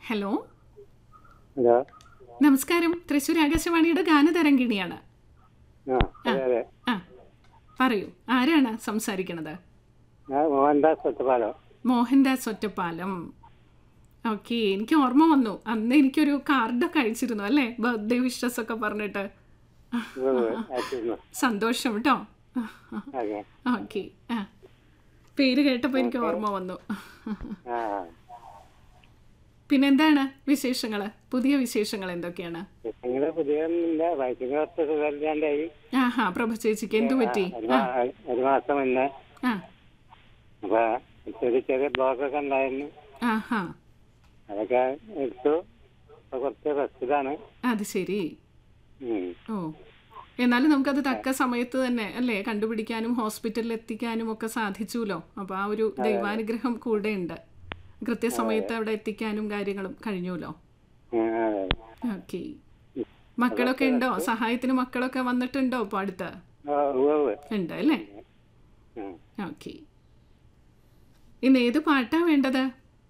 Hello hello നമസ്കാരം തൃശ്ശൂർ ആകാശവാണിയുടെ ഗാനതരംഗിണിയാണ് ആ അതെ അതെ ആ പറയൂ ആരാണ് സംസാരിക്കണത് ഞാൻ മോഹൻദാസ് ഒറ്റപ്പാലം മോഹൻദാസ് ഒറ്റപ്പാലം ഓക്കെ എനിക്ക് ഓർമ്മ വന്നു അന്ന് എനിക്കൊരു കാർഡൊക്കെ അയച്ചിരുന്നു അല്ലേ ബർത്ത്ഡേ വിഷസ് ഒക്കെ പറഞ്ഞിട്ട് അയച്ചിരുന്നു സന്തോഷം കേട്ടോ ഓക്കെ ഓക്കെ ആ പേര് കേട്ടപ്പോൾ എനിക്ക് ഓർമ്മ വന്നു ആ പിന്നെന്താണ് വിശേഷങ്ങൾ പുതിയ വിശേഷങ്ങൾ എന്തൊക്കെയാണ് നിങ്ങള് പുതിയൊന്നുമില്ല വയറ്റിന് കുറച്ച് സുഖമില്ലാണ്ടായി ആഹാ പ്രഭ ചേച്ചിക്ക് എന്തു പറ്റി ഒരു മാ- ഒരു മാസം മുന്നേ ആ അപ്പൊ ചെറിയ ചെറിയ ബ്ലോക്കൊക്കെ ഉണ്ടായിരുന്നു ആഹാ അതൊക്കെ എടുത്തു ഇപ്പൊ കുറച്ച് റെസ്റ്റിലാണ് അത് ശരി ഉം. ഓ എന്നാലും നമുക്കത് തക്ക സമയത്ത് തന്നെ അല്ലേ കണ്ടുപിടിക്കാനും ഹോസ്പിറ്റലിൽ എത്തിക്കാനും ഒക്കെ സാധിച്ചുല്ലോ അപ്പോൾ ആ ഒരു ദൈവാനുഗ്രഹം കൂടെ ഉണ്ട് കൃത്യസമയത്ത് അവിടെ എത്തിക്കാനും കാര്യങ്ങളും കഴിഞ്ഞുല്ലോ ആ, അതെ. ഓക്കെ മക്കളൊക്കെ ഉണ്ടോ സഹായത്തിന് മക്കളൊക്കെ വന്നിട്ടുണ്ടോ ഇപ്പോൾ അടുത്ത് ആ, ഉവ്വ് ഉവ്വ്. ഉണ്ട് അല്ലേ ഉം. ഓക്കെ ഇന്ന് ഏത് പാട്ടാ വേണ്ടത്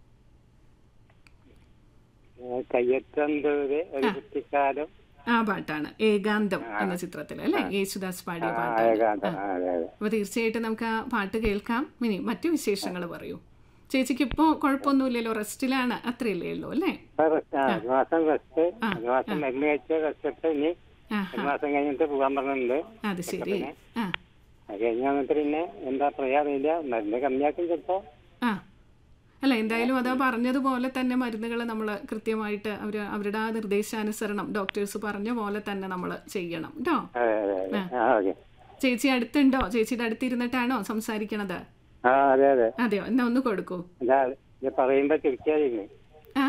ഏ, കയ്യെത്തന്തൂര് ഒരു കുട്ടിക്കാലം ആ പാട്ടാണ് ഏകാന്തം എന്ന ചിത്രത്തിൽ അല്ലേ യേശുദാസ് പാടിയ ആ, പാട്ടാണ് ഏകാന്തം. ആ, അതെ അതെ അപ്പോൾ തീർച്ചയായിട്ടും നമുക്ക് ആ പാട്ട് കേൾക്കാം ഇനി മറ്റു വിശേഷങ്ങൾ പറയൂ ചേച്ചിക്ക് ഇപ്പോൾ കുഴപ്പമൊന്നുമില്ലല്ലോ റെസ്റ്റിലാണ് അത്രയല്ലേ ഉള്ളൂ അല്ലേ ഇപ്പൊ rest ആ, ഒരു മാസം റെസ്റ്റ് ഒരു മാസം മരുന്ന് കഴിച്ച് റെസ്റ്റ് എടുത്ത് ഇനി ആ ഒരു മാസം കഴിഞ്ഞിട്ട് പോകാൻ പറഞ്ഞിട്ടുണ്ട് അത് ശരി ആ അത് കഴിഞ്ഞ് വന്നിട്ട് പിന്നെ എന്താ പറയാ അറിയില്ല മരുന്ന് കമ്മിയാക്കും ചിലപ്പോ ആ അല്ല എന്തായാലും അതാ പറഞ്ഞതുപോലെ തന്നെ മരുന്നുകൾ നമ്മൾ കൃത്യമായിട്ട് അവർ അവരുടെ ആ നിർദ്ദേശാനുസരണം ഡോക്ടേഴ്സ് പറഞ്ഞ പോലെ തന്നെ നമ്മൾ ചെയ്യണം കേട്ടോ അതെ അതെ അതെ ആ ഓക്കെ ചേച്ചി അടുത്തുണ്ടോ ചേച്ചിയുടെ അടുത്തിരുന്നിട്ടാണോ സംസാരിക്കണത് ആ അതെ അതെ അതെയോ എന്നാ ഒന്ന് കൊടുക്കൂ ഇതാ ഇത് പറയുമ്പോ തിരിച്ചായിരുന്നു ആ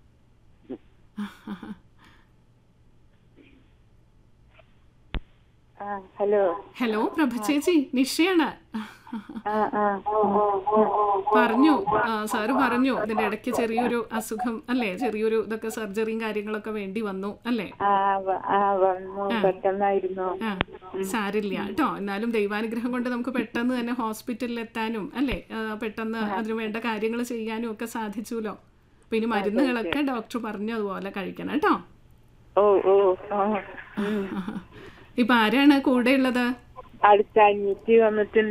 ആ ഹലോ ഹലോ പ്രഭ ചേച്ചി നിഷയാണ് ആ ആ പറഞ്ഞു ആ, സാറ് പറഞ്ഞു ഇതിന്റെ ഇടയ്ക്ക് ചെറിയൊരു അസുഖം അല്ലേ ചെറിയൊരു ഇതൊക്കെ സർജറിയും കാര്യങ്ങളൊക്കെ വേണ്ടി വന്നു അല്ലേ ആ വ- ആ വന്നു പെട്ടെന്നായിരുന്നു ആ സാരില്ല കേട്ടോ എന്നാലും ദൈവാനുഗ്രഹം കൊണ്ട് നമുക്ക് പെട്ടെന്ന് തന്നെ ഹോസ്പിറ്റലിൽ എത്താനും അല്ലേ ആ, പെട്ടെന്ന് അതിന് വേണ്ട കാര്യങ്ങൾ ചെയ്യാനും ഒക്കെ സാധിച്ചുല്ലോ അപ്പൊ ഇനി മരുന്നുകളൊക്കെ ഡോക്ടർ പറഞ്ഞതുപോലെ കഴിക്കണം കേട്ടോ ഓ ഓ ഓ ഉം. ഇപ്പൊ ആരാണ് കൂടെ ഉള്ളത് അടുത്ത അനിയത്തി വന്നിട്ടുണ്ട്